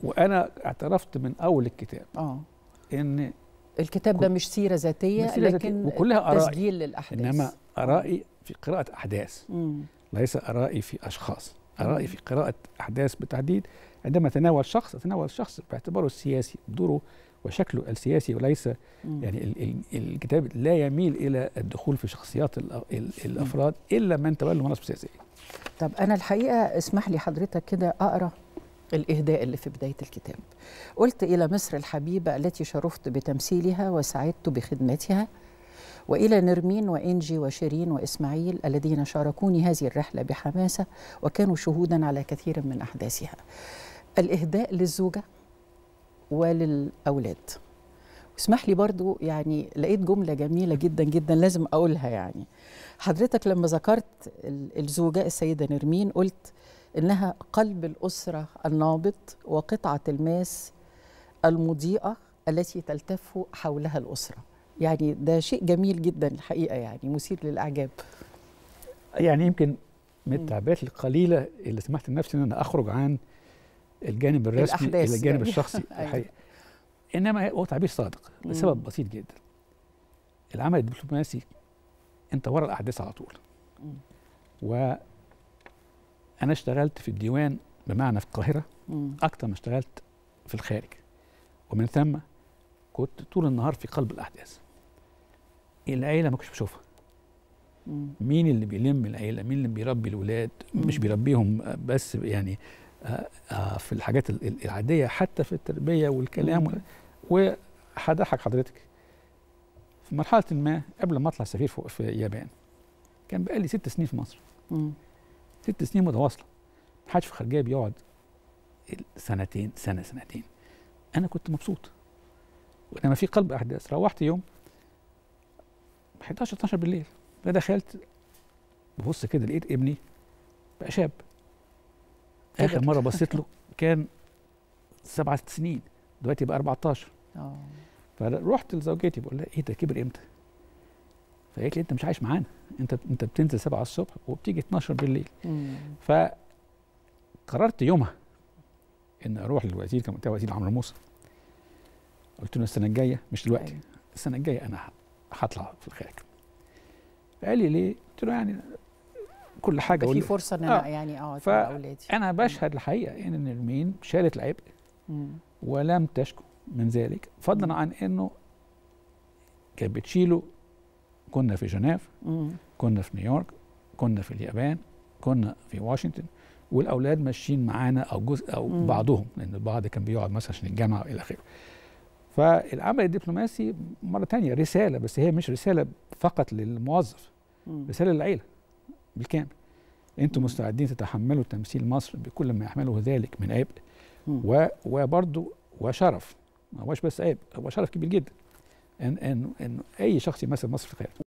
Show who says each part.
Speaker 1: وانا اعترفت من اول الكتاب
Speaker 2: اه
Speaker 1: ان
Speaker 2: الكتاب ده مش سيره ذاتيه
Speaker 1: مش سيرة ذاتية،
Speaker 2: لكن
Speaker 1: وكلها آرائي.
Speaker 2: تسجيل للاحداث
Speaker 1: انما ارائي في قراءه احداث
Speaker 2: مم.
Speaker 1: ليس ارائي في اشخاص ارائي في قراءه احداث بالتحديد عندما اتناول شخص اتناول الشخص باعتباره السياسي دوره وشكله السياسي وليس
Speaker 2: مم.
Speaker 1: يعني ال ال الكتاب لا يميل الى الدخول في شخصيات ال ال الافراد الا من تولوا مناصب سياسيه
Speaker 2: طب انا الحقيقه اسمح لي حضرتك كده اقرا الاهداء اللي في بدايه الكتاب قلت الى مصر الحبيبه التي شرفت بتمثيلها وسعدت بخدمتها والى نرمين وانجي وشيرين واسماعيل الذين شاركوني هذه الرحله بحماسه وكانوا شهودا على كثير من احداثها الاهداء للزوجه وللاولاد اسمح لي برضو يعني لقيت جمله جميله جدا جدا لازم اقولها يعني حضرتك لما ذكرت ال- الزوجه السيده نرمين قلت انها قلب الاسره النابض وقطعه الماس المضيئه التي تلتف حولها الاسره يعني ده شيء جميل جدا الحقيقه يعني مثير للاعجاب
Speaker 1: يعني يمكن من
Speaker 2: مم.
Speaker 1: التعبيرات القليله اللي سمحت لنفسي ان انا اخرج عن الجانب الرسمي
Speaker 2: الأحداث
Speaker 1: الى الجانب
Speaker 2: يعني.
Speaker 1: الشخصي
Speaker 2: أيوة.
Speaker 1: الحقيقه انما هو تعبير صادق
Speaker 2: مم.
Speaker 1: لسبب بسيط جدا العمل الدبلوماسي انت ورا الاحداث على طول
Speaker 2: مم.
Speaker 1: وانا اشتغلت في الديوان بمعنى في القاهره
Speaker 2: مم.
Speaker 1: اكتر ما اشتغلت في الخارج ومن ثم كنت طول النهار في قلب الاحداث العيله ما كنتش بشوفها
Speaker 2: مم.
Speaker 1: مين اللي بيلم العيله مين اللي بيربي الولاد مش
Speaker 2: مم.
Speaker 1: بيربيهم آه، بس يعني آه، آه، في الحاجات ال- ال- العاديه حتى في التربيه والكلام
Speaker 2: مم.
Speaker 1: وال- وهضحك حضرتك في مرحله ما قبل ما اطلع سفير في في اليابان كان بقالي ست سنين في مصر
Speaker 2: مم.
Speaker 1: ست سنين متواصله محدش في الخارجيه بيقعد سنتين سنه سنتين انا كنت مبسوط وانما في قلب احداث روحت يوم 11 12 بالليل فدخلت ببص كده لقيت ابني بقى شاب اخر
Speaker 2: كبر.
Speaker 1: مره بصيت له كان سبع سنين دلوقتي بقى 14
Speaker 2: اه
Speaker 1: فرحت لزوجتي بقول لها ايه ده كبر امتى؟ فقالت لي انت مش عايش معانا انت انت بتنزل 7 الصبح وبتيجي 12 بالليل
Speaker 2: مم.
Speaker 1: فقررت يومها ان اروح للوزير كان وقتها وزير عمرو موسى قلت له السنه الجايه مش دلوقتي
Speaker 2: أيوة.
Speaker 1: السنه الجايه انا هطلع في الخارج فقال لي ليه؟ قلت له يعني كل حاجه
Speaker 2: يبقى في
Speaker 1: أقول
Speaker 2: فرصه ان انا
Speaker 1: آه.
Speaker 2: يعني اقعد
Speaker 1: ف-
Speaker 2: مع اولادي
Speaker 1: انا بشهد الحقيقه ان نرمين شالت العبء
Speaker 2: مم.
Speaker 1: ولم تشكو من ذلك فضلا
Speaker 2: مم.
Speaker 1: عن انه كانت بتشيله كنا في جنيف
Speaker 2: مم.
Speaker 1: كنا في نيويورك كنا في اليابان كنا في واشنطن والاولاد ماشيين معانا او جزء او
Speaker 2: مم.
Speaker 1: بعضهم لان البعض كان بيقعد مثلا عشان الجامعه والى اخره فالعمل الدبلوماسي مره تانية رساله بس هي مش رساله فقط للموظف
Speaker 2: مم.
Speaker 1: رساله للعيله بالكامل انتم
Speaker 2: مم.
Speaker 1: مستعدين تتحملوا تمثيل مصر بكل ما يحمله ذلك من عبء
Speaker 2: مم.
Speaker 1: و وبرضه وشرف ما هوش بس عيب هو شرف كبير جدا ان ان ان اي شخص يمثل مصر في الخارج